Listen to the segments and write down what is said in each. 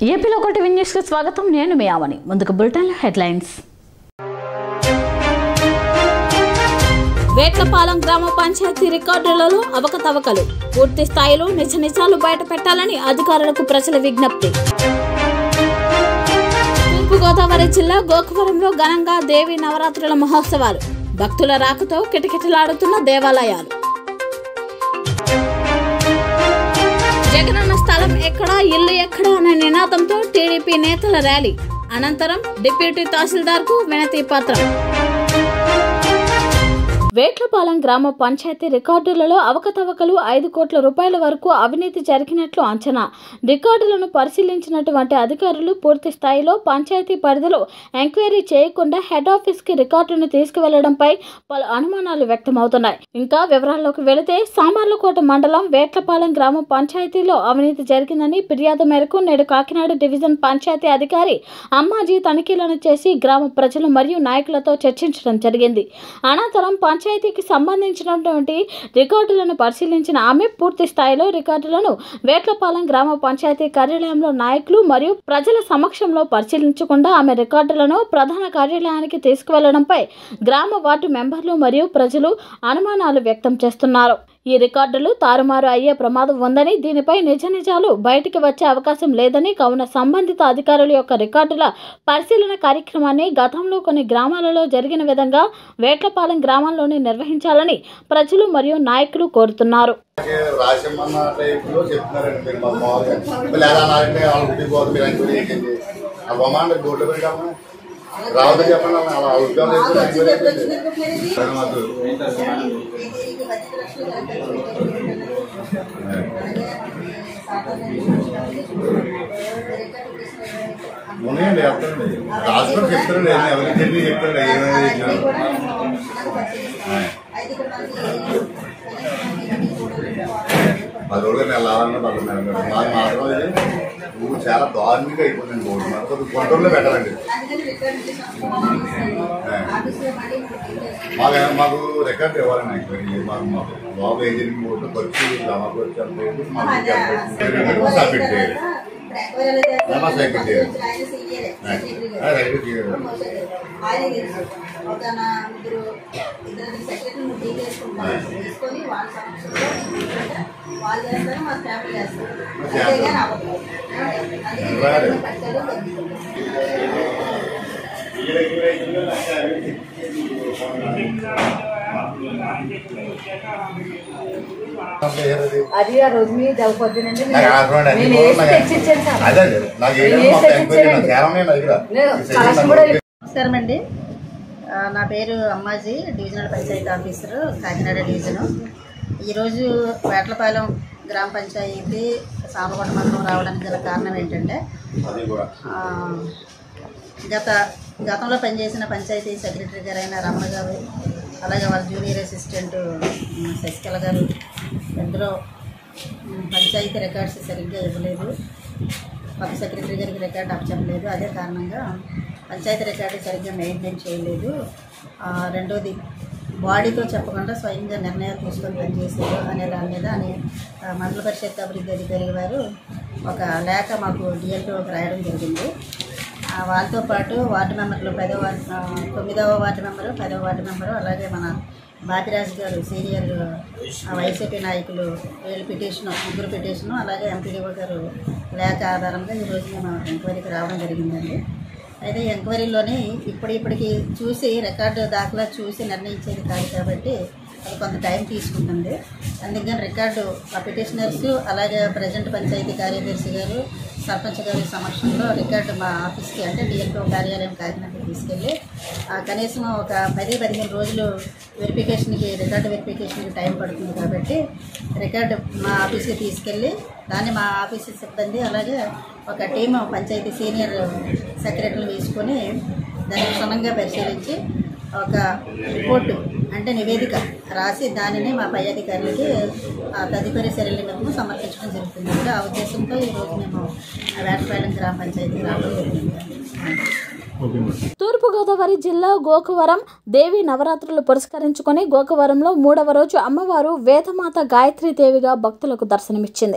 ఏపీలో ఒకటి న్యూస్కి స్వాగతం నేను మీ ఆవని ముందుకు బులెటిన్లో హెడ్లైన్స్ వేట్లపాలెం గ్రామ పంచాయతీ రికార్డులలో అవకతవకలు పూర్తి స్థాయిలో నిజ నిజాలు బయట పెట్టాలని అధికారులకు ప్రజల విజ్ఞప్తి తూర్పుగోదావరి జిల్లా గోకవరంలో ఘనంగా దేవి నవరాత్రుల మహోత్సవాలు భక్తుల రాకతో కిటకిటలాడుతున్న దేవాలయాలు జగనన్న స్థలం ఎక్కడా ఇల్లు ఎక్కడా అనే నినాదంతో టీడీపీ నేతల ర్యాలీ అనంతరం డిప్యూటీ తహసీల్దార్కు వినతి పత్రం వేట్లపాలెం గ్రామ పంచాయతీ రికార్డులలో అవకతవకలు ఐదు కోట్ల రూపాయల వరకు అవినీతి జరిగినట్లు అంచనా రికార్డులను పరిశీలించినటువంటి అధికారులు పూర్తి స్థాయిలో పంచాయతీ పరిధిలో ఎంక్వైరీ చేయకుండా హెడ్ ఆఫీస్కి రికార్డును తీసుకువెళ్లడంపై పలు అనుమానాలు వ్యక్తమవుతున్నాయి ఇంకా వివరాల్లోకి వెళితే సామర్లకోట మండలం వేట్లపాలెం గ్రామ పంచాయతీలో అవినీతి జరిగిందని ఫిర్యాదు మేరకు నేడు కాకినాడ డివిజన్ పంచాయతీ అధికారి అమ్మాజీ తనిఖీలను చేసి గ్రామ ప్రజలు మరియు నాయకులతో చర్చించడం జరిగింది అనంతరం పంచాయతీకి సంబంధించినటువంటి రికార్డులను పరిశీలించిన ఆమె పూర్తి స్థాయిలో రికార్డులను వేట్లపాలెం గ్రామ పంచాయతీ కార్యాలయంలో నాయకులు మరియు ప్రజల సమక్షంలో పరిశీలించకుండా ఆమె రికార్డులను ప్రధాన కార్యాలయానికి తీసుకువెళ్లడంపై గ్రామ వార్డు మెంబర్లు మరియు ప్రజలు అనుమానాలు వ్యక్తం చేస్తున్నారు ఈ రికార్డులు తారుమారు అయ్యే ప్రమాదం ఉందని దీనిపై నిజ నిజాలు బయటికి వచ్చే అవకాశం లేదని కావున సంబంధిత అధికారుల యొక్క రికార్డుల పరిశీలన కార్యక్రమాన్ని గతంలో కొన్ని గ్రామాలలో జరిగిన విధంగా వేట్లపాలెం గ్రామంలోనే నిర్వహించాలని ప్రజలు మరియు నాయకులు కోరుతున్నారు రాజమన్న టైప్ లో చెప్తున్నారండి మీరు మా మామూలుగా మళ్ళీ ఎలా అన్నారంటే వాళ్ళు ఉండిపోదు మీరు ఎంక్వైరీ చేయండి ఆ బొమ్మ బోర్డు పెట్టాము రావద్దని చెప్పండి అలా అలా ఉద్యోగం చేసి మాకు ఉన్నాయండి చెప్తారండి రాసుకొని చెప్తారండి ఎవరికి తెలియదు చెప్తారండి ఏమేమి చేసినారు పది రోజులు నెల ఆరన్న పది నెల మాకు మాత్రం ఇది ఊరు చాలా దారుణంగా అయిపోతుంది బోర్డు మాకు కొద్దిగా కంట్రోల్లో పెట్టాలండి మాకు మాకు రికార్డు ఇవ్వాలండి ఎంక్వైరీ మాకు మాకు బాబు ఏం జరిగింది బోర్డు ఖర్చు జమా ఖర్చు ఎంత అయింది, మాకు ఇంకా సబ్మిట్ చేయాలి జమా సబ్మిట్ చేయాలి ఆ, రైట్ చేయాలి ఆయన తెలుసు ఒక నా ముగ్గురు ఇద్దరు సెక్రటరీ డీల్ చేసుకుంటారు తీసుకొని వాళ్ళ సమక్షంలో వాళ్ళు చేస్తారు మా ఫ్యామిలీ చేస్తారు అంతేగాని అవ్వదు అందుకే రికార్డులు పట్టాలు తగ్గిస్తుంది అది ఆ రోజు మీ దళపొద్దునండి నాకు ఆగ్రహం అండి. నేను వేసి తెచ్చిచ్చాను సార్ అదే అండి. నాకు నేను ఏదైనా వేసి మొత్తం ఎంక్వైరీ నాకు తెచ్చిచ్చానండి. చాలా ఉన్నాయి నా దగ్గర. నేను ఈ కలెక్షన్ సెషన్ కూడా నాకు నమస్కారం అండి ఆ, నా పేరు Ammaji divisional panchayat officer Kakinada division ఈరోజు వేట్లపాలెం గ్రామ పంచాయతీ సామకోట మండలం రావడానికి గల కారణం ఏంటంటే అది కూడా ఆ, గత గతంలో పనిచేసిన పంచాయతీ సెక్రటరీ గారైన రమణ గారు అలాగే వాళ్ళ జూనియర్ అసిస్టెంట్ ఉమ్, శశికళ గారు ఇందులో ఉమ్, పంచాయతీ రికార్డ్స్ సరిగ్గా ఇవ్వలేదు కొత్త సెక్రటరీ గారికి రికార్డు అప్పచెప్పలేదు అదే కారణంగా పంచాయతీ రికార్డు సరిగ్గా మెయింటైన్ చేయలేదు ఆ, రెండోది బాడీతో చెప్పకుండా స్వయంగా నిర్ణయాలు తీసుకొని పనిచేశారు అనే దాని మీద అని ఆ, మండల పరిషత్ అభివృద్ధి అధికారి గారు ఒక లేఖ మాకు డిఎల్టీఓకి రాయడం జరిగింది ఆ, వాళ్ళతో పాటు వార్డు మెంబర్లు పదో వార్డు ఆ, తొమ్మిదవ వార్డు మెంబరు పదవ వార్డు మెంబరు అలాగే మన బాపిరాజు గారు సీనియర్ ఆ, వైసీపీ నాయకులు వీళ్ళు పిటిషన్ ముగ్గురు పిటిషను అలాగే ఎంపీడీఓ గారు లేఖ ఆధారంగా ఈరోజు మేము ఎంక్వైరీకి రావడం జరిగిందండి అయితే ఎంక్వైరీలోనే ఇప్పుడు ఇప్పటికి చూసి రికార్డు దాఖలా చూసి నిర్ణయించేది కాదు కాబట్టి అది కొంత టైం తీసుకుంటుంది అందుకని రికార్డు ఆ పిటిషనర్స్ అలాగే ప్రజెంట్ పంచాయతీ కార్యదర్శి గారు సర్పంచ్ గారి సమక్షంలో రికార్డు మా ఆఫీస్కి అంటే డిఎల్పో కార్యాలయం కాకినాడకి తీసుకెళ్ళి ఆ, కనీసం ఒక పది పదిహేను రోజులు వెరిఫికేషన్కి రికార్డు వెరిఫికేషన్కి టైం పడుతుంది కాబట్టి రికార్డు మా ఆఫీస్కి తీసుకెళ్ళి దాన్ని మా ఆఫీస్ సిబ్బంది అలాగే ఒక టీము పంచాయతీ సీనియర్ సెక్రటరీని వేసుకొని దాన్ని క్షుణ్ణంగా పరిశీలించి ఒక రిపోర్టు అంటే నివేదిక రాసి దానిని మా పై అధికారులకి ఆ, తదుపరి చర్యల నిమిత్తం సమర్పించడం జరుగుతుంది అంటే ఆ ఉద్దేశంతో ఈరోజు మేము వేటపాలెం గ్రామ పంచాయతీకి రావడం జరిగింది తూర్పుగోదావరి జిల్లా గోకవరం దేవి నవరాత్రులు పురస్కరించుకొని గోకవరంలో మూడవ రోజు అమ్మవారు వేదమాత గాయత్రీదేవిగా భక్తులకు దర్శనమిచ్చింది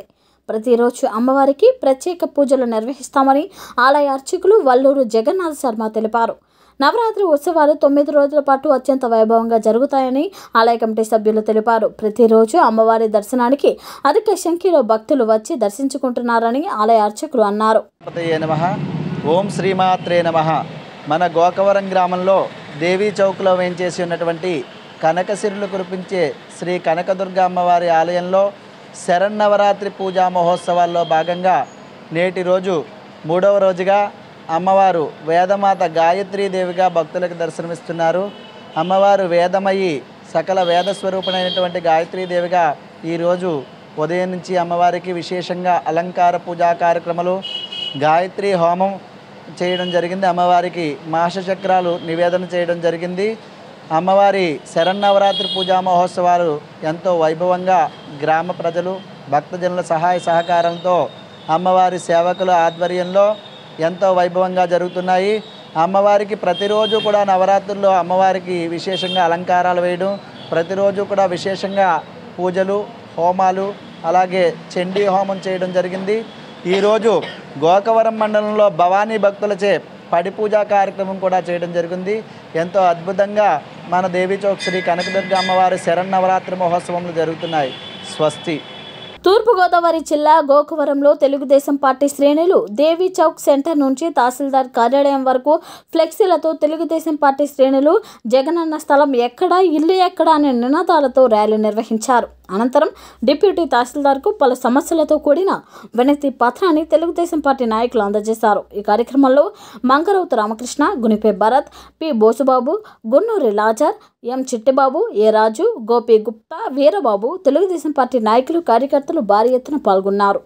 ప్రతిరోజు అమ్మవారికి ప్రత్యేక పూజలు నిర్వహిస్తామని ఆలయ అర్చకులు వల్లూరు జగన్నాథ్ శర్మ తెలిపారు నవరాత్రి ఉత్సవాలు తొమ్మిది రోజుల పాటు అత్యంత వైభవంగా జరుగుతాయని ఆలయ కమిటీ సభ్యులు తెలిపారు ప్రతిరోజు అమ్మవారి దర్శనానికి అధిక సంఖ్యలో భక్తులు వచ్చి దర్శించుకుంటున్నారని ఆలయ అర్చకులు అన్నారు గణపతయే నమ ఓం శ్రీమాత్రే నమ మన గోకవరం గ్రామంలో దేవీ చౌక్లో వేంచేసి ఉన్నటువంటి కనకసిరులు కురిపించే శ్రీ కనకదుర్గ అమ్మవారి ఆలయంలో శరన్నవరాత్రి పూజా మహోత్సవాల్లో భాగంగా నేటి రోజు మూడవ రోజుగా అమ్మవారు వేదమాత గాయత్రీదేవిగా భక్తులకు దర్శనమిస్తున్నారు అమ్మవారు వేదమయి సకల వేద స్వరూపుడైనటువంటి గాయత్రీదేవిగా ఈరోజు ఉదయం నుంచి అమ్మవారికి విశేషంగా అలంకార పూజా కార్యక్రమాలు గాయత్రి హోమం చేయడం జరిగింది అమ్మవారికి మాస చక్రాలు నివేదన చేయడం జరిగింది అమ్మవారి శరన్నవరాత్రి పూజా మహోత్సవాలు ఎంతో వైభవంగా గ్రామ ప్రజలు భక్తజనుల సహాయ సహకారంతో అమ్మవారి సేవకుల ఆధ్వర్యంలో ఎంతో వైభవంగా జరుగుతున్నాయి అమ్మవారికి ప్రతిరోజు కూడా నవరాత్రుల్లో అమ్మవారికి విశేషంగా అలంకారాలు వేయడం ప్రతిరోజు కూడా విశేషంగా పూజలు హోమాలు అలాగే చండీ హోమం చేయడం జరిగింది ఈరోజు గోకవరం మండలంలో భవానీ భక్తులచే పడి పూజా కార్యక్రమం కూడా చేయడం జరిగింది ఎంతో అద్భుతంగా మన దేవి చౌక్ శ్రీ కనకదుర్గ అమ్మవారి శరన్నవరాత్రి మహోత్సవములు జరుగుతున్నాయి స్వస్తి తూర్పుగోదావరి జిల్లా గోకవరంలో తెలుగుదేశం పార్టీ శ్రేణులు దేవి చౌక్ సెంటర్ నుంచి తహసీల్దార్ కార్యాలయం వరకు ఫ్లెక్సీలతో తెలుగుదేశం పార్టీ శ్రేణులు జగనన్న స్థలం ఎక్కడా ఇల్లు ఎక్కడా అనే నినాదాలతో ర్యాలీ నిర్వహించారు అనంతరం డిప్యూటీ తహసీల్దార్కు పలు సమస్యలతో కూడిన వినతి పత్రాన్ని తెలుగుదేశం పార్టీ నాయకులు అందజేశారు ఈ కార్యక్రమంలో Mangarouthu Ramakrishna Gunipe Bharat P Bosubabu Gunnuri Lazar M Chittibabu A Raju Gopi Gupta Veerababu Telugu Desam party నాయకులు కార్యకర్తలు భారీ ఎత్తున పాల్గొన్నారు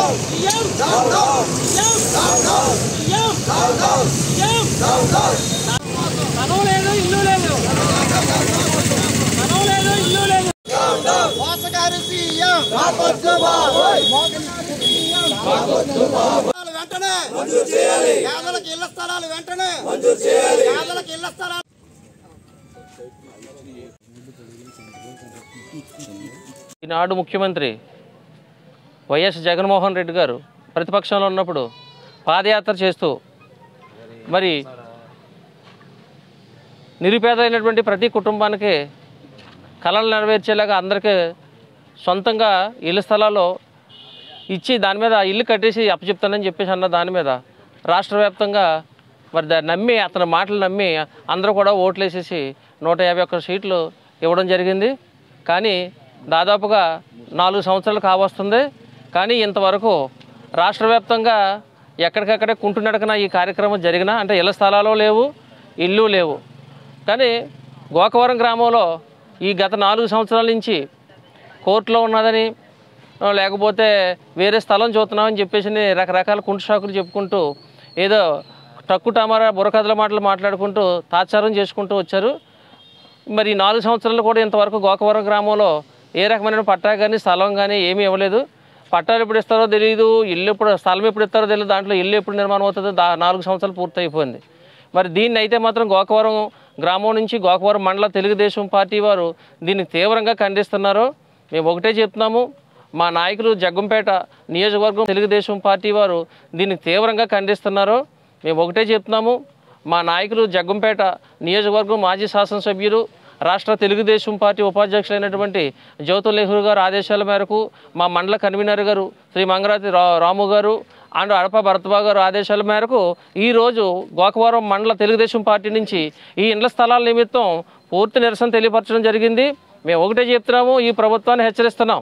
వెంటనే మంజూరు చేయాలి పేదలకు ఇళ్ల స్థలాలు వెంటనే మంజూరు చేయాలి పేదలకు ఇళ్ల స్థలాలు ఈనాడు ముఖ్యమంత్రి వైఎస్ జగన్మోహన్ రెడ్డి గారు ప్రతిపక్షంలో ఉన్నప్పుడు పాదయాత్ర చేస్తూ మరి నిరుపేదైనటువంటి ప్రతి కుటుంబానికి కళలు నెరవేర్చేలాగా అందరికీ సొంతంగా ఇళ్ళ స్థలాల్లో ఇచ్చి దాని మీద ఇల్లు కట్టేసి అప్పచెప్తానని చెప్పేసి అన్న దాని మీద రాష్ట్ర వ్యాప్తంగా మరి దాన్ని నమ్మి అతని మాటలు నమ్మి అందరూ కూడా ఓట్లు వేసేసి నూట యాభై ఒక్క సీట్లు ఇవ్వడం జరిగింది కానీ దాదాపుగా నాలుగు సంవత్సరాలు కావస్తుంది కానీ ఇంతవరకు రాష్ట్ర వ్యాప్తంగా ఎక్కడికక్కడే కుంటునడకన ఈ కార్యక్రమం జరిగినా అంటే ఇళ్ల స్థలాలు లేవు ఇల్లు లేవు కానీ గోకవరం గ్రామంలో ఈ గత నాలుగు సంవత్సరాల నుంచి కోర్టులో ఉన్నదని ఆ, లేకపోతే వేరే స్థలం చూస్తున్నామని చెప్పేసి రకరకాల కుంటు షాకులు చెప్పుకుంటూ ఏదో టక్కు టమారా బుర్రకథల మాటలు మాట్లాడుకుంటూ తాత్సారం చేసుకుంటూ వచ్చారు మరి ఈ నాలుగు సంవత్సరాలు కూడా ఇంతవరకు గోకవరం గ్రామంలో ఏ రకమైన పట్టా కానీ స్థలం కానీ ఏమీ ఇవ్వలేదు పట్టాలు ఎప్పుడు ఇస్తారో తెలియదు ఇల్లు ఎప్పుడు స్థలం ఎప్పుడు ఇస్తారో తెలియదు దాంట్లో ఇల్లు ఎప్పుడు నిర్మాణం అవుతుందో దా నాలుగు సంవత్సరాలు పూర్తయిపోయింది మరి దీన్ని అయితే మాత్రం గోకవరం గ్రామం నుంచి గోకవరం మండల తెలుగుదేశం పార్టీ వారు దీన్ని తీవ్రంగా ఖండిస్తున్నారు మేము ఒకటే చెప్తున్నాము మా నాయకులు జగ్గంపేట నియోజకవర్గం తెలుగుదేశం పార్టీ వారు దీన్ని తీవ్రంగా ఖండిస్తున్నారు మేము ఒకటే చెప్తున్నాము మా నాయకులు జగ్గంపేట నియోజకవర్గం మాజీ శాసనసభ్యులు రాష్ట్ర తెలుగుదేశం పార్టీ ఉపాధ్యక్షులైనటువంటి జ్యోతుల్ నెహ్రూ గారు ఆదేశాల మేరకు మా మండల కన్వీనర్ గారు శ్రీ మంగరాతి రా రాము గారు అండ్ అడప భరత్బా గారు ఆదేశాల మేరకు ఈరోజు గోకవరం మండల తెలుగుదేశం పార్టీ నుంచి ఈ ఇండ్ల స్థలాల నిమిత్తం పూర్తి నిరసన తెలియపరచడం జరిగింది మేము ఒకటే చెప్తున్నాము ఈ ప్రభుత్వాన్ని హెచ్చరిస్తున్నాం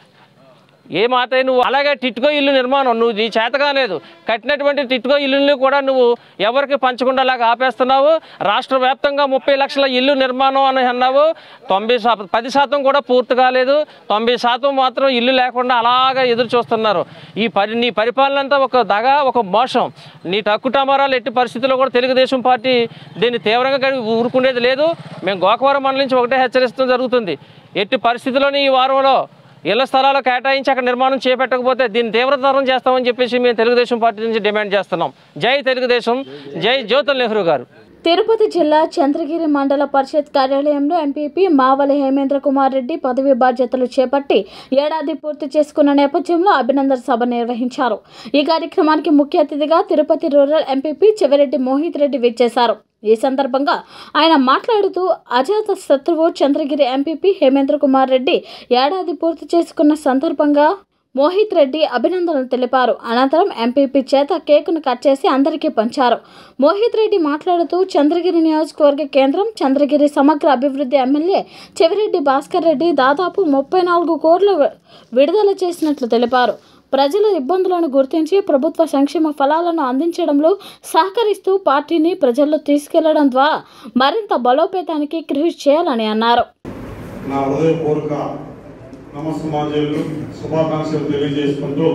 ఏ మాట నువ్వు అలాగే టిట్కో ఇల్లు నిర్మాణం నువ్వు నీ చేత కాలేదు కట్టినటువంటి టిట్కో ఇల్లుని కూడా నువ్వు ఎవరికి పంచకుండా అలాగా ఆపేస్తున్నావు రాష్ట్ర వ్యాప్తంగా ముప్పై లక్షల ఇల్లు నిర్మాణం అని అన్నావు తొంభై శాతం పది శాతం కూడా పూర్తి కాలేదు తొంభై శాతం మాత్రం ఇల్లు లేకుండా అలాగా ఎదురు చూస్తున్నారు ఈ పరి నీ పరిపాలన అంతా ఒక దగ ఒక మోసం నీ టక్కు టమారాలు ఎట్టి పరిస్థితుల్లో కూడా తెలుగుదేశం పార్టీ దీన్ని తీవ్రంగా కడి- ఊరుకునేది లేదు మేము గోకవరం మండలం నుంచి ఒకటే హెచ్చరిస్తూ జరుగుతుంది ఎట్టి పరిస్థితుల్లోని ఈ వారంలో ఇళ్ల స్థలాలు కేటాయించి అక్కడ నిర్మాణం చేపట్టకపోతే దీన్ని తీవ్రతరం చేస్తామని చెప్పేసి మేము తెలుగుదేశం పార్టీ నుంచి డిమాండ్ చేస్తున్నాం జై తెలుగుదేశం జై జ్యోతుల్ నెహ్రూ గారు తిరుపతి జిల్లా చంద్రగిరి మండల పరిషత్ కార్యాలయంలో ఎంపీపీ మావలి హేమేంద్ర కుమార్ రెడ్డి పదవి బాధ్యతలు చేపట్టి ఏడాది పూర్తి చేసుకున్న నేపథ్యంలో అభినందన సభ నిర్వహించారు ఈ కార్యక్రమానికి ముఖ్య అతిథిగా తిరుపతి రూరల్ ఎంపీపీ చెవిరెడ్డి మోహిత్ రెడ్డి విచ్చేశారు ఈ సందర్భంగా ఆయన మాట్లాడుతూ అజాత శత్రువు చంద్రగిరి ఎంపీపీ హేమేంద్ర కుమార్ రెడ్డి ఏడాది పూర్తి చేసుకున్న సందర్భంగా మోహిత్ రెడ్డి అభినందనలు తెలిపారు అనంతరం ఎంపీపీ చేత కేకును కట్ చేసి అందరికీ పంచారు మోహిత్ రెడ్డి మాట్లాడుతూ చంద్రగిరి నియోజకవర్గ కేంద్రం చంద్రగిరి సమగ్ర అభివృద్ధి ఎమ్మెల్యే చెవిరెడ్డి భాస్కర్ రెడ్డి దాదాపు ముప్పై నాలుగు కోట్లు వి- విడుదల చేసినట్లు తెలిపారు ప్రజల ఇబ్బందులను గుర్తించి ప్రభుత్వ సంక్షేమ ఫలాలను అందించడంలో సహకరిస్తూ పార్టీని ప్రజల్లో తీసుకెళ్లడం ద్వారా మరింత బలోపేతానికి కృషి చేయాలని అన్నారు నా హృదయపూర్వక నమస్సమాజాలు శుభాకాంక్షలు తెలియజేసుకుంటూ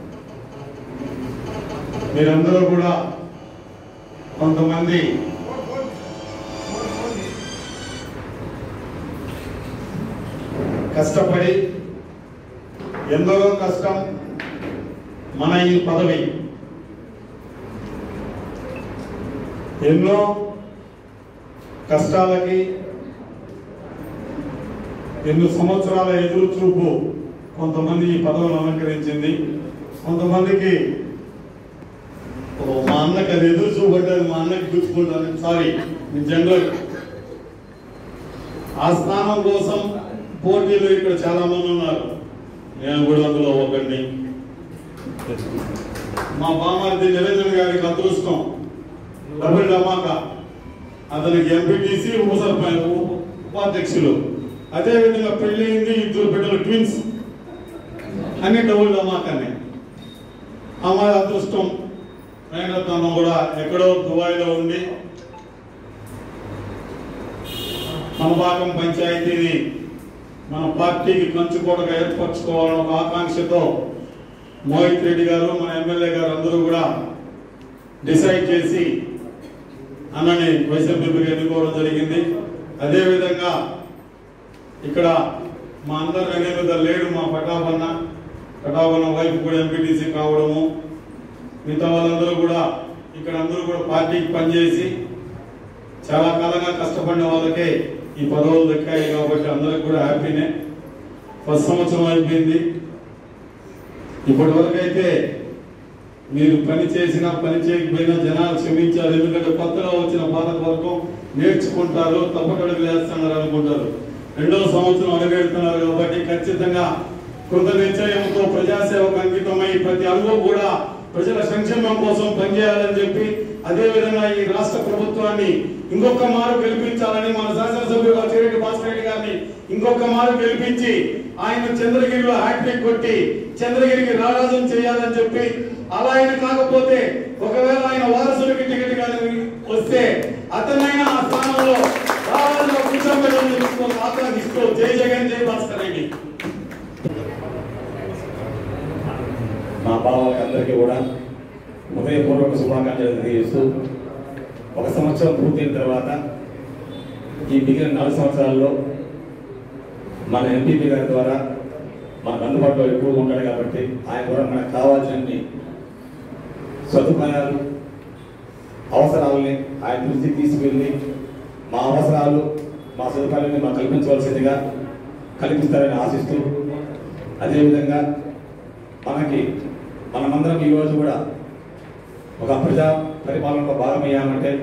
మీరందరూ కూడా కొంతమంది కష్టపడి ఎందరో కష్టం మన ఈ పదవి ఎన్నో కష్టాలకి ఎన్ని సంవత్సరాల ఎదురు చూపు కొంతమంది ఈ పదవులను అలంకరించింది కొంతమందికి ఓ, మా అన్నకి అది ఎదురు చూపడ్డది మా అన్నకి గుర్తుకుంటాను సారీ జనరల్ ఆ స్థానం కోసం పోటీలు ఇక్కడ చాలా మంది ఉన్నారు నేను కూడా అందులో ఒకరిని మా బామార్ది నిరంజన్ గారికి అదృష్టం డబుల్ డమాకా అతనికి ఎంపీటీసీ ఉప సర్పంచ్ ఉప- ఉపాధ్యక్షులు అదే విధంగా పెళ్లి అయింది ఇద్దరు బిడ్డలు ట్విన్స్ అన్ని డబుల్ ధమాకానే అమ్మాయి అదృష్టం వెంకటరత్నం కూడా ఎక్కడో దుబాయ్లో ఉండి మనబాకం పంచాయతీని మన పార్టీకి కంచుకోటగా ఏర్పరచుకోవాలని ఒక ఆకాంక్షతో మోహిత్ రెడ్డి గారు మన ఎమ్మెల్యే గారు అందరూ కూడా డిసైడ్ చేసి అన్నని వైఎస్ఆర్పీకి ఎన్నుకోవడం జరిగింది అదేవిధంగా ఇక్కడ మా అందరు ఎన్నికల లేడు మా పటాపన్న పటాపన్న వైఫ్ కూడా ఎంపీటీసీ కావడము మిగతా వాళ్ళందరూ కూడా ఇక్కడ అందరూ కూడా పార్టీకి పనిచేసి చాలా కాలంగా కష్టపడిన వాళ్ళకే ఈ పదవులు దక్కాయి కాబట్టి అందరికి కూడా హ్యాపీనే ఫస్ట్ సంవత్సరం అయిపోయింది ఇప్పటి వరకు అయితే మీరు పని చేసినా పని చేయకపోయినా జనాలు క్షమించారు ఎందుకంటే కొత్తగా వచ్చిన పాలక వర్గం నేర్చుకుంటారు తప్పకడుగులు వేస్తున్నారు అనుకుంటారు రెండో సంవత్సరం అడుగెడుతున్నారు కాబట్టి ఖచ్చితంగా కృత నిశ్చయంతో ప్రజాసేవకు అంకితమై ప్రతి అడుగు కూడా ప్రజల సంక్షేమం కోసం పనిచేయాలని చెప్పి అదే విధంగా ఈ రాష్ట్ర ప్రభుత్వాన్ని ఇంకొక మారు గెలిపించాలని మన శాసనసభ్యులు చిరెడ్డి భాస్కర్ రెడ్డి గారిని ఇంకొక మారు గెలిపించి ఆయన చంద్రగిరిలో హ్యాట్రిక్ కొట్టి చంద్రగిరికి రారాజం చేయాలని చెప్పి అలా ఆయన కాకపోతే ఒకవేళ ఆయన వారసుడికి టికెట్ కానీ వస్తే అతనైనా ఆ స్థానంలో రావాలని కూర్చోబెట్టని తెలుసుకొని ఆకాంక్షిస్తూ జై జగన్ జై భాస్కర్ రెడ్డి మా బావకి అందరికీ కూడా హృదయపూర్వక శుభాకాంక్షలు తెలియజేస్తూ ఒక సంవత్సరం పూర్తయిన తర్వాత ఈ మిగిలిన నాలుగు సంవత్సరాల్లో మన ఎంపీపీ గారి ద్వారా మనకు అందుబాటులో ఎక్కువగా ఉంటాడు కాబట్టి ఆయన కూడా మనకు కావాల్సిన సదుపాయాలు అవసరాలని ఆయన దృష్టికి తీసుకెళ్ళి మా అవసరాలు మా సదుపాయాలని మాకు కల్పించవలసిందిగా కల్పిస్తారని ఆశిస్తూ అదేవిధంగా మనకి మనమందరం ఈరోజు కూడా ఒక ప్రజా పరిపాలనలో భాగమయ్యామంటే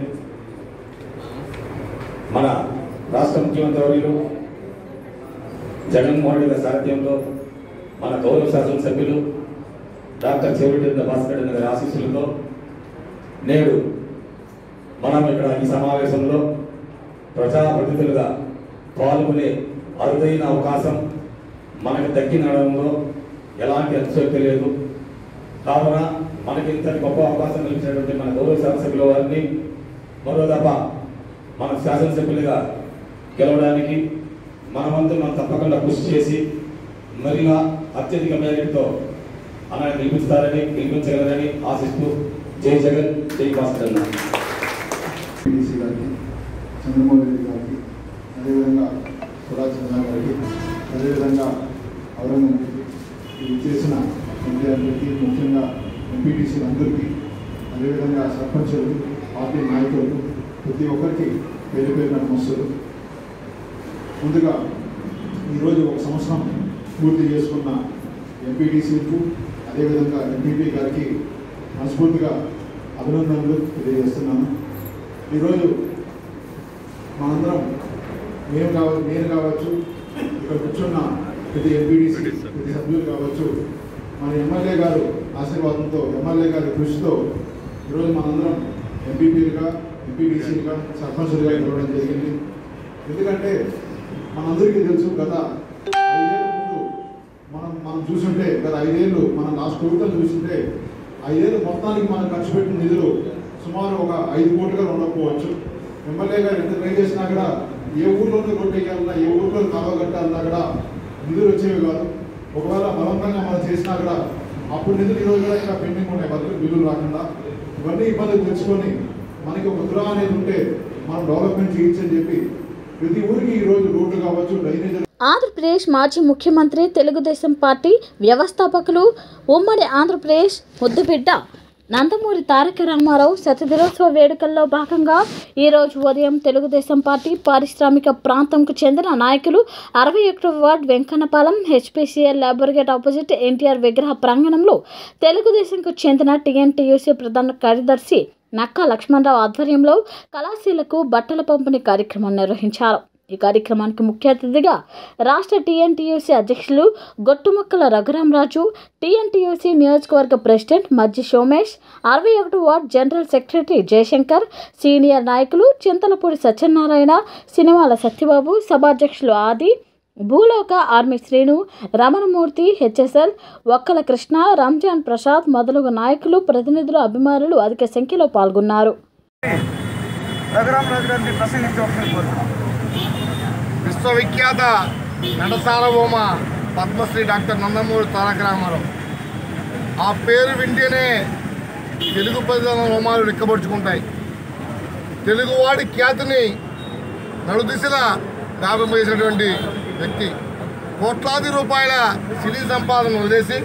మన రాష్ట్ర ముఖ్యమంత్రి వర్యులు జగన్మోహన్ రెడ్డి గారి సారథ్యంలో మన గౌరవ శాసనసభ్యులు డాక్టర్ చెవిరెడ్డి భాస్కర్ రెడ్డి గారి ఆశీస్సులతో నేడు మనం ఇక్కడ ఈ సమావేశంలో ప్రజాప్రతినిధులుగా పాల్గొనే అరుదైన అవకాశం మనకు దక్కినడంలో ఎలాంటి అతిశక్తి లేదు కావున మనకి ఇంత గొప్ప అవకాశం కల్పించినటువంటి మన గౌరవ శాసనసభ్యుల వారిని మరో తప్ప మన శాసనసభ్యులుగా గెలవడానికి మనమంతా మనం తప్పకుండా కృషి చేసి మరిగా అత్యధిక మేరతో అన్నని గెలిపిస్తారని గెలిపించగలరని ఆశిస్తూ జై జగన్ జై భాస్కర్ అన్న టీడీసీ గారికి చంద్రమోహన్ రెడ్డి గారికి అదేవిధంగా సురాజ్ చంద్ర గారికి అదేవిధంగా ఔరంగజేబుకి ఇది చేసిన ఎంపీఆర్కి ముఖ్యంగా ఎంపీటీసీ అందరికీ అదేవిధంగా సర్పంచులు పార్టీ నాయకులు ప్రతి ఒక్కరికి పేరు పేరు నమస్సులు ముందుగా ఈరోజు ఒక సంవత్సరం పూర్తి చేసుకున్న ఎంపీటీసీలకు అదేవిధంగా ఎంపీపీ గారికి మనస్ఫూర్తిగా అభినందనలు తెలియజేస్తున్నాను ఈరోజు మనందరం మేము కావచ్చు నేను కావచ్చు ఇక్కడ కూర్చున్న ప్రతి ఎంపీడీసీ ప్రతి సభ్యులు కావచ్చు మన ఎమ్మెల్యే గారు ఆశీర్వాదంతో ఎమ్మెల్యే గారి కృషితో ఈరోజు మనందరం ఎంపీపీలుగా ఎంపీడీసీలుగా సర్పంచులుగా ఇవ్వడం జరిగింది ఎందుకంటే మనందరికీ తెలుసు గత ఐదేళ్ళ ముందు మనం మనం చూసుంటే గత ఐదేళ్ళు మనం లాస్ట్ ప్రభుత్వం చూసుంటే ఐదేళ్ళు మొత్తానికి మనం ఖర్చు పెట్టిన నిధులు సుమారు ఒక ఐదు కోట్లుగా ఉండకపోవచ్చు ఎమ్మెల్యే గారు ఎంత ట్రై చేసినా కూడా ఏ ఊర్లోనూ రోడ్డు వేయాలన్నా ఏ ఊర్లో కాలువ కట్టాలన్నా కూడా నిధులు వచ్చేవి కాదు ఒకవేళ బలవంతంగా మనం చేసినా కూడా అప్పుడు నిధులు ఈరోజు కూడా ఇంకా పెండింగ్ ఉన్నాయి బదులు బిల్లులు రాకుండా ఇవన్నీ ఇబ్బందులు తెచ్చుకొని మనకి ఒక దురా అనేది ఉంటే మనం డెవలప్మెంట్ చేయొచ్చని చెప్పి ప్రతి ఊరికి ఈరోజు రోడ్లు కావచ్చు డ్రైనేజ్ ఆంధ్రప్రదేశ్ మాజీ ముఖ్యమంత్రి తెలుగుదేశం పార్టీ వ్యవస్థాపకులు ఉమ్మడి ఆంధ్రప్రదేశ్ ముద్దుబిడ్డ నందమూరి తారక రామారావు శతదినోత్సవ వేడుకల్లో భాగంగా ఈరోజు ఉదయం తెలుగుదేశం పార్టీ పారిశ్రామిక ప్రాంతంకు చెందిన నాయకులు అరవై ఒకటవ ward Venkannapalem HPCL labour gate opposite NTR విగ్రహ ప్రాంగణంలో తెలుగుదేశంకు చెందిన టీఎన్టీయూసీ ప్రధాన కార్యదర్శి నక్కా లక్ష్మణరావు ఆధ్వర్యంలో కళాశాలకు బట్టల పంపిణీ కార్యక్రమం నిర్వహించారు ఈ కార్యక్రమానికి ముఖ్య అతిథిగా రాష్ట్ర టీఎన్టీయూసీ అధ్యక్షులు గొట్టుముక్కల రఘురామరాజు టీఎన్టీయూసీ నియోజకవర్గ ప్రెసిడెంట్ మజ్జి సోమేష్ అరవై ఒకటి ward general secretary Jayashankar senior నాయకులు చింతలపూడి సత్యనారాయణ సినిమాల సత్యబాబు సభాధ్యక్షులు ఆది భూలోక ఆర్మీ శ్రీను రమణమూర్తి హెచ్ఎస్ఎల్ ఒక్కల కృష్ణ రంజాన్ ప్రసాద్ మొదలగు నాయకులు ప్రతినిధులు అభిమానులు అధిక సంఖ్యలో పాల్గొన్నారు రఘురామరాజు గారిని ప్రసంగించవలసిన కోరుతున్నాం విశ్వవిఖ్యాత నటసారభౌమ పద్మశ్రీ డాక్టర్ నందమూరి తారక రామారావు ఆ పేరు వింటేనే తెలుగు ప్రజల రోమాలు రెక్కబడుచుకుంటాయి తెలుగువాడి ఖ్యాతిని నలుదిశలా వ్యాపింపజేసినటువంటి వ్యక్తి కోట్లాది రూపాయల సినీ సంపాదన వదిలేసి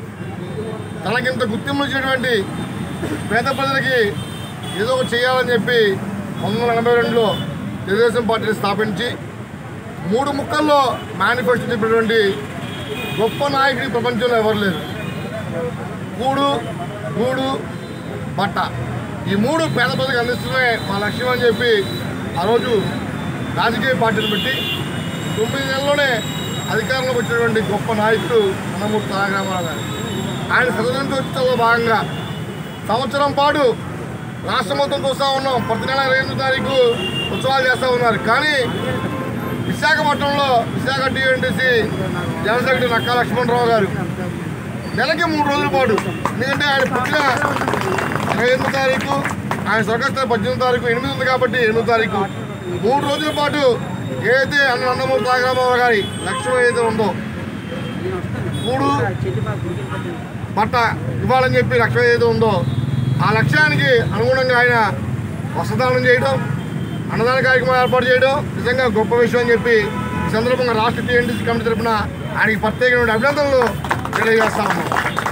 తనకింత గుర్తింపు ఇచ్చినటువంటి పేద ప్రజలకి ఏదో ఒకటి చేయాలని చెప్పి పంతొమ్మిది వందల ఎనభై రెండులో తెలుగుదేశం పార్టీని స్థాపించి మూడు ముక్కల్లో మేనిఫెస్టో చెప్పినటువంటి గొప్ప నాయకుడి ఈ ప్రపంచంలో ఎవరు లేరు కూడు గూడు బట్ట ఈ మూడు పేద ప్రజలకు అందిస్తూనే మా లక్ష్యం అని చెప్పి ఆ రోజు రాజకీయ పార్టీని పెట్టి తొమ్మిది నెలల్లోనే అధికారంలోకి వచ్చినటువంటి గొప్ప నాయకుడు నందమూరి తారక రామారావు గారు ఆయన శతదినోత్సవంలో భాగంగా సంవత్సరం పాటు రాష్ట్రం మొత్తం చూస్తూ ఉన్నాం ప్రతి నెల ఇరవై ఎనిమిది తారీఖు ఉత్సవాలు చేస్తూ ఉన్నారు కానీ విశాఖపట్నంలో Visakha TNTC general secretary Nakka Lakshmanarao గారు నెలకి మూడు రోజుల పాటు ఎందుకంటే ఆయన పుట్టిన ఇరవై ఎనిమిది తారీఖు ఆయన స్వర్గస్థ పద్దెనిమిది తారీఖు ఎనిమిది ఉంది కాబట్టి ఎనిమిది తారీఖు మూడు రోజుల పాటు ఏదైతే అన్న నందమూరి తారకరామారావు గారి లక్ష్యం ఏదైతే ఉందో మూడు బట్ట ఇవ్వాలని చెప్పి లక్ష్యం ఏదైతే ఉందో ఆ లక్ష్యానికి అనుగుణంగా ఆయన వస్త్రదానం చేయడం అన్నదాన కార్యక్రమం ఏర్పాటు చేయడం నిజంగా గొప్ప విషయం అని చెప్పి ఈ సందర్భంగా రాష్ట్ర టీఎన్టీసీ కమిటీ తరఫున ఆయనకి ప్రత్యేకమైన అభినందనలు తెలియజేస్తా ఉన్నాం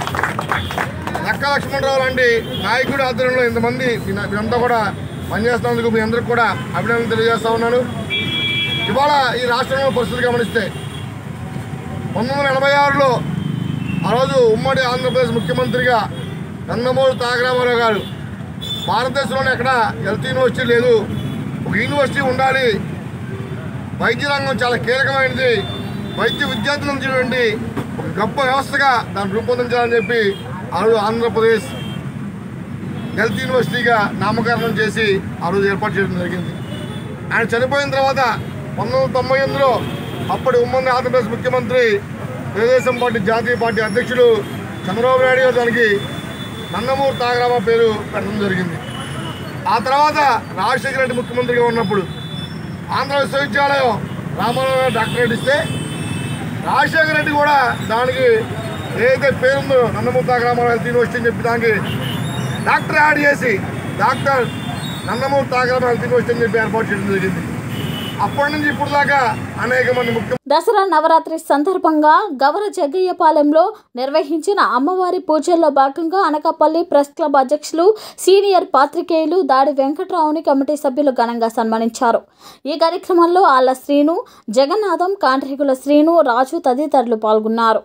లక్క లక్ష్మణరావు లాంటి నాయకుడి ఆధ్వర్యంలో ఇంతమంది వీళ్ళ- వీళ్ళంతా కూడా పనిచేస్తున్నందుకు మీ అందరికి కూడా అభినందనలు తెలియజేస్తా ఉన్నాను ఇవాళ ఈ రాష్ట్రంలో పరిస్థితి గమనిస్తే పంతొమ్మిది వందల ఎనభై ఆరులో ఆ రోజు ఉమ్మడి ఆంధ్రప్రదేశ్ ముఖ్యమంత్రిగా నందమూరి తారక రామారావు గారు భారతదేశంలోనే ఎక్కడ హెల్త్ యూనివర్సిటీ లేదు ఒక యూనివర్సిటీ ఉండాలి వైద్య రంగం చాలా కీలకమైనది వైద్య విద్యార్థులు అందించినటువంటి ఒక గొప్ప వ్యవస్థగా దాన్ని రూపొందించాలని చెప్పి ఆ రోజు ఆంధ్రప్రదేశ్ హెల్త్ యూనివర్సిటీగా నామకరణం చేసి ఆ రోజు ఏర్పాటు చేయడం జరిగింది ఆయన చనిపోయిన తర్వాత పంతొమ్మిది వందల తొంభై ఎనిమిదిలో అప్పటి ఉమ్మడి ఆంధ్రప్రదేశ్ ముఖ్యమంత్రి తెలుగుదేశం పార్టీ జాతీయ పార్టీ అధ్యక్షుడు చంద్రబాబు నాయుడు గారు దానికి నందమూరి తాగరామ పేరు పెట్టడం జరిగింది ఆ తర్వాత రాజశేఖర రెడ్డి ముఖ్యమంత్రిగా ఉన్నప్పుడు ఆంధ్ర విశ్వవిద్యాలయం రామారావు గారు డాక్టరేట్ ఇస్తే రాజశేఖర రెడ్డి కూడా దానికి ఏదైతే పేరుందో నందమూరి తారక రామారావు హెల్త్ యూనివర్సిటీ అని చెప్పి దానికి డాక్టర్ యాడ్ చేసి doctor Nandamuri Taraka Ramarao health university అని చెప్పి ఏర్పాటు చేయడం జరిగింది అప్పటి నుంచి ఇప్పుడు దాకా అనేక మంది ముఖ్య దసరా నవరాత్రి సందర్భంగా గవర జగ్గయ్యపాలెంలో నిర్వహించిన అమ్మవారి పూజల్లో భాగంగా అనకాపల్లి ప్రెస్ క్లబ్ అధ్యక్షులు సీనియర్ పాత్రికేయులు దాడి వెంకట్రావుని కమిటీ సభ్యులు ఘనంగా సన్మానించారు ఈ కార్యక్రమంలో ఆళ్ల శ్రీను జగన్నాథం కాంట్రికుల శ్రీను రాజు తదితరులు పాల్గొన్నారు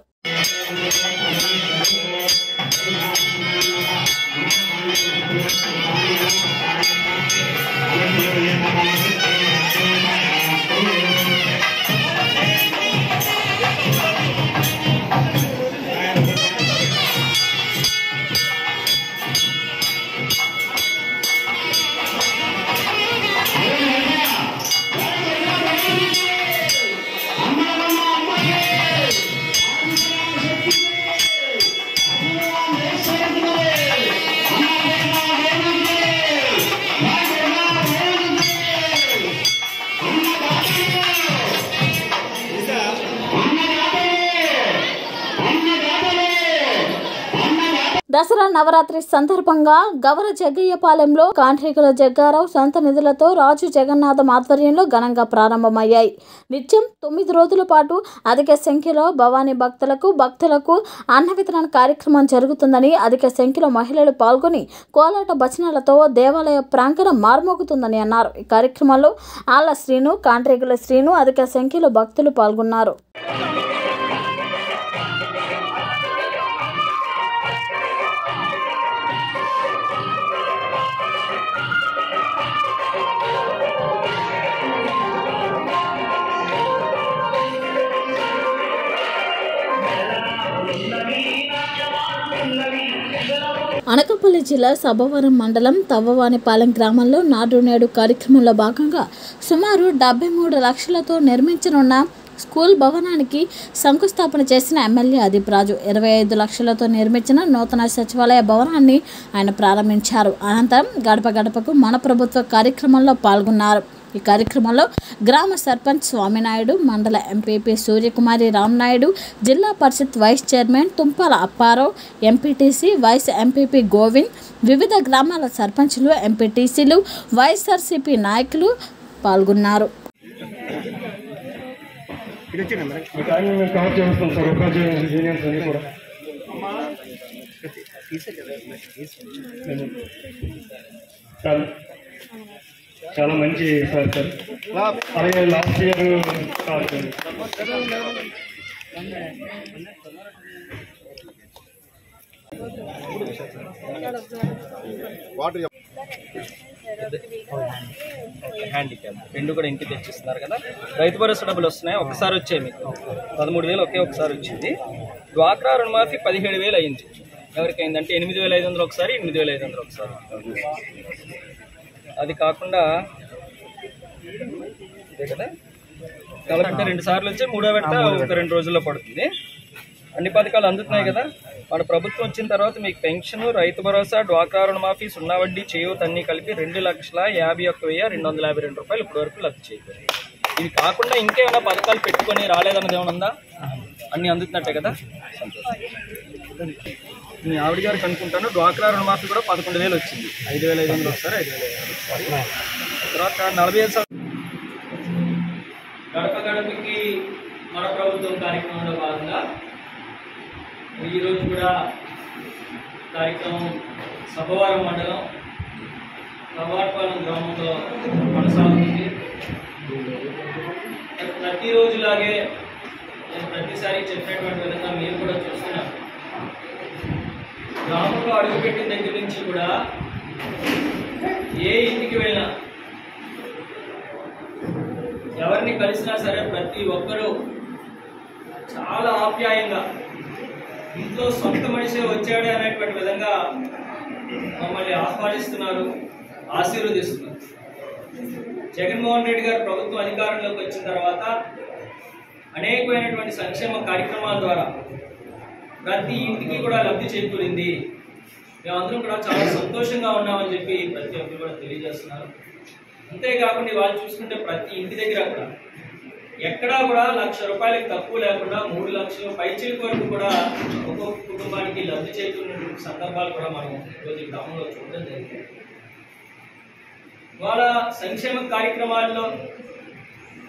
దసరా నవరాత్రి సందర్భంగా గవర జగ్గయ్యపాలెంలో కాంట్రికుల జగ్గారావు సొంత నిధులతో రాజు జగన్నాథం ఆధ్వర్యంలో ఘనంగా ప్రారంభమయ్యాయి నిత్యం తొమ్మిది రోజుల పాటు అధిక సంఖ్యలో భవానీ భక్తులకు భక్తులకు అన్న వితరణ కార్యక్రమం జరుగుతుందని అధిక సంఖ్యలో మహిళలు పాల్గొని కోలాట భజనలతో దేవాలయ ప్రాంగణం మార్మోగుతుందని అన్నారు ఈ కార్యక్రమంలో ఆళ్ల శ్రీను కాంట్రికుల శ్రీను అధిక సంఖ్యలో భక్తులు పాల్గొన్నారు అనకాపల్లి జిల్లా సభవరం మండలం తవ్వవానిపాలెం గ్రామంలో నాడు నేడు కార్యక్రమంలో భాగంగా సుమారు డెబ్బై మూడు లక్షలతో నిర్మించనున్న స్కూల్ భవనానికి శంకుస్థాపన చేసిన ఎమ్మెల్యే అదీప్ రాజు ఇరవై ఐదు లక్షలతో నిర్మించిన నూతన సచివాలయ భవనాన్ని ఆయన ప్రారంభించారు అనంతరం గడప గడపకు మన ప్రభుత్వ కార్యక్రమంలో పాల్గొన్నారు ఈ కార్యక్రమంలో గ్రామ సర్పంచ్ స్వామినాయుడు మండల ఎంపీపీ సూర్యకుమారి రామ్నాయుడు జిల్లా పరిషత్ vice chairman Tumpala Apparao MPTC vice MPP Govind వివిధ గ్రామాల సర్పంచులు ఎంపీటీసీలు వైఎస్ఆర్సీపీ నాయకులు పాల్గొన్నారు ఈ టైం మేము కవర్ చేస్తాం సార్ ఉపాధ్యాయ యూనియన్స్ అన్ని కూడా చాలా చాలా మంచి సార్ సార్ అలాగే last year call water handicap రెండు కూడా ఇంటికి తెచ్చిస్తున్నారు కదా రైతు భరోసా డబ్బులు వస్తున్నాయి ఒకసారి వచ్చాయి మీకు పదమూడు వేలు ఒకే ఒకసారి వచ్చింది డ్వాక్రా రుణమాఫీ పదిహేడు వేలు అయింది ఎవరికి అయిందంటే ఎనిమిది వేల ఐదు వందలు ఒకసారి ఎనిమిది వేల ఐదు వందలు ఒకసారి అది కాకుండా ఇదే కదా కాబట్టి రెండు సార్లు వచ్చి మూడో విడత ఒక రెండు రోజుల్లో పడుతుంది అన్ని పథకాలు అందుతున్నాయి కదా మన ప్రభుత్వం వచ్చిన తర్వాత మీకు పెన్షన్ రైతు భరోసా డ్వాక్రా రుణమాఫీ సున్నా వడ్డీ చేయూత అన్ని కలిపి రెండు లక్షల యాభై ఒక్క వెయ్యి రెండు వందల యాభై రెండు రూపాయలు ఇప్పటి వరకు లబ్ధి చేయలేదు ఇవి కాకుండా ఇంకేమైనా పథకాలు పెట్టుకొని రాలేదన్నది ఏమైనా ఉందా అన్ని అందుతున్నట్టే కదా సంతోషం మీ ఆవిడ గారికి అనుకుంటాను డ్వాక్రా రుణమాఫీ కూడా పదకొండు వేలు వచ్చింది ఐదు వేల ఐదు వందలు ఒకసారి ఐదు వేల ఐదు వందలు ఒకసారి తర్వాత నలభై ఐదు సంవత్సరాలు గడప గడపకి మన ప్రభుత్వం కార్యక్రమంలో భాగంగా ఈరోజు కూడా కార్యక్రమం సభవారం మండలం నవార్పాలెం గ్రామంలో కొనసాగుతుంది ప్రతిరోజులాగే నేను ప్రతిసారి చెప్పినటువంటి విధంగా మీరు కూడా చూస్తున్నారు గ్రామంలో అడుగుపెట్టిన దగ్గర నుంచి కూడా ఏ ఇంటికి వెళ్ళినా ఎవరిని కలిసినా సరే ప్రతి ఒక్కరూ చాలా ఆప్యాయంగా ఇంట్లో సొంత మనిషే వచ్చాడే అనేటువంటి విధంగా మమ్మల్ని ఆహ్వానిస్తున్నారు ఆశీర్వదిస్తున్నారు జగన్మోహన్ రెడ్డి గారు ప్రభుత్వం అధికారంలోకి వచ్చిన తర్వాత అనేకమైనటువంటి సంక్షేమ కార్యక్రమాల ద్వారా ప్రతి ఇంటికి కూడా లబ్ధి చేకూరింది మేమందరం కూడా చాలా సంతోషంగా ఉన్నామని చెప్పి ప్రతి ఒక్కరు కూడా తెలియజేస్తున్నారు అంతేకాకుండా వాళ్ళు చూసుకుంటే ప్రతి ఇంటి దగ్గర కూడా ఎక్కడా కూడా లక్ష రూపాయలకు తక్కువ లేకుండా మూడు లక్షల పైచిలకు వరకు కూడా ఒక్కొక్క కుటుంబానికి లబ్ధి చేకూరినటువంటి సందర్భాలు కూడా మనం ఈరోజు ఈ గ్రామంలో చూడడం జరిగింది వాళ్ళ సంక్షేమ కార్యక్రమాల్లో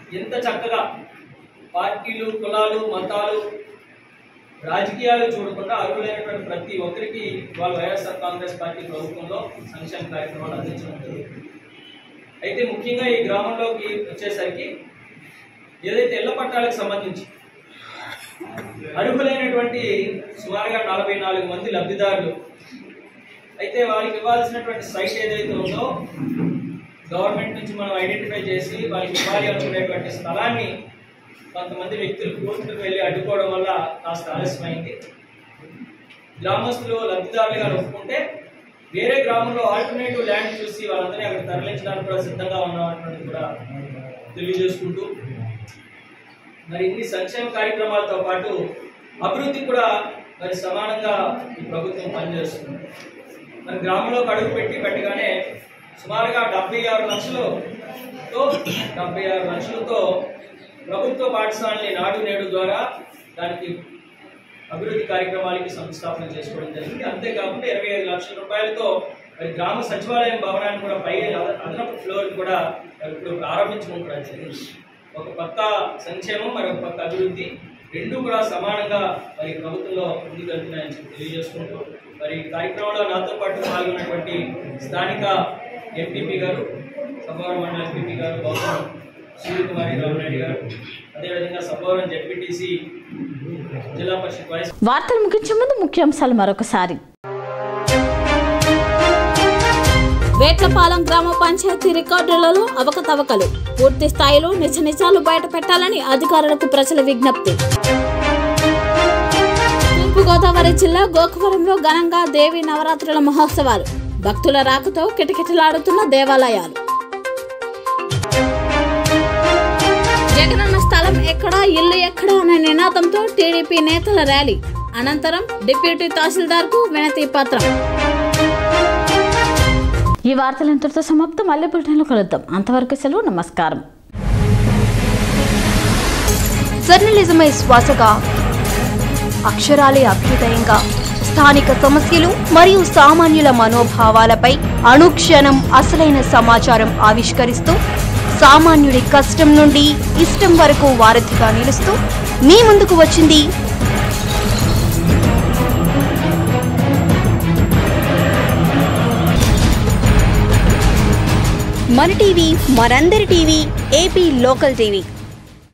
ఎంత చక్కగా పార్టీలు కులాలు మతాలు రాజకీయాలు చూడకుండా అర్హులైనటువంటి ప్రతి ఒక్కరికి వాళ్ళ వైఎస్ఆర్ కాంగ్రెస్ పార్టీ ప్రభుత్వంలో సంక్షేమ కార్యక్రమాలు అందించడం జరుగుతుంది అయితే ముఖ్యంగా ఈ గ్రామంలోకి వచ్చేసరికి ఏదైతే ఇళ్ల పట్టాలకు సంబంధించి అర్హులైనటువంటి సుమారుగా నలభై నాలుగు మంది లబ్ధిదారులు అయితే వాళ్ళకి ఇవ్వాల్సినటువంటి సైట్ ఏదైతే ఉందో గవర్నమెంట్ నుంచి మనం ఐడెంటిఫై చేసి వాళ్ళకి ఇవ్వాలి అనుకునేటువంటి స్థలాన్ని కొంతమంది వ్యక్తులు కోర్టుకు వెళ్ళి అడ్డుకోవడం వల్ల కాస్త ఆలస్యమైంది గ్రామస్తులు లబ్ధిదారులుగా ఒప్పుకుంటే వేరే గ్రామంలో ఆల్టర్నేటివ్ ల్యాండ్ చూసి వాళ్ళందరినీ అక్కడ తరలించడానికి కూడా సిద్ధంగా ఉన్నామన్నది కూడా తెలియజేసుకుంటూ మరి ఇన్ని సంక్షేమ కార్యక్రమాలతో పాటు అభివృద్ధి కూడా మరి సమానంగా ఈ ప్రభుత్వం పనిచేస్తుంది మరి గ్రామంలో అడుగు పెట్టి పెట్టగానే సుమారుగా డెబ్బై ఆరు లక్షలతో డెబ్బై ఆరు లక్షలతో ప్రభుత్వ పాఠశాలని నాడు నేడు ద్వారా దానికి అభివృద్ధి కార్యక్రమాలకి సంస్థాపన చేసుకోవడం జరిగింది అంతేకాకుండా ఇరవై ఐదు లక్షల రూపాయలతో మరి గ్రామ సచివాలయం భవనాన్ని కూడా పై అద- అదనపు ఫ్లోర్ కూడా మరి ఇప్పుడు ప్రారంభించుకుంటున్నారు జరిగింది ఒక పక్క సంక్షేమం మరి ఒక పక్క అభివృద్ధి రెండు కూడా సమానంగా మరి ప్రభుత్వంలో ముందుకు వెళ్తున్నాయని చెప్పి తెలియజేసుకుంటూ మరి ఈ కార్యక్రమంలో నాతో పాటు పాల్గొన్నటువంటి స్థానిక ఎంపీపీ గారు సభవరం మండల ఎంపీపీ గారు గౌతమ్ సూర్యకుమారి రామరెడ్డి గారు అదేవిధంగా సభవరం జడ్పీటీసీ జిల్లా పరిషత్ వైస్ వార్తలు ముగించే ముందు ముఖ్యాంశాలు మరొకసారి వేట్లపాలెం గ్రామ పంచాయతీ రికార్డులలో అవకతవకలు పూర్తి స్థాయిలో నిజ నిజాలు బయట పెట్టాలని అధికారులకు ప్రజల విజ్ఞప్తి తూర్పుగోదావరి జిల్లా గోకవరంలో ఘనంగా దేవి నవరాత్రుల మహోత్సవాలు భక్తుల రాకతో కిటకిటలాడుతున్న దేవాలయాలు జగనన్న స్థలం ఎక్కడా ఇల్లు ఎక్కడా అనే నినాదంతో టీడీపీ నేతల ర్యాలీ అనంతరం డిప్యూటీ తహసీల్దార్కు వినతి పత్రం ఈ వార్తలు ఇంతటితో సమాప్తం మళ్ళీ బులెటిన్లో కలుద్దాం అంతవరకు సెలవు నమస్కారం జర్నలిజమే శ్వాసగా అక్షరాలే అభ్యుదయంగా స్థానిక సమస్యలు మరియు సామాన్యుల మనోభావాలపై అనుక్షణం అసలైన సమాచారం ఆవిష్కరిస్తూ సామాన్యుడి కష్టం నుండి ఇష్టం వరకు వారధిగా నిలుస్తూ మీ ముందుకు వచ్చింది మన టీవీ మనందరి టీవీ ఏపీ లోకల్ టీవీ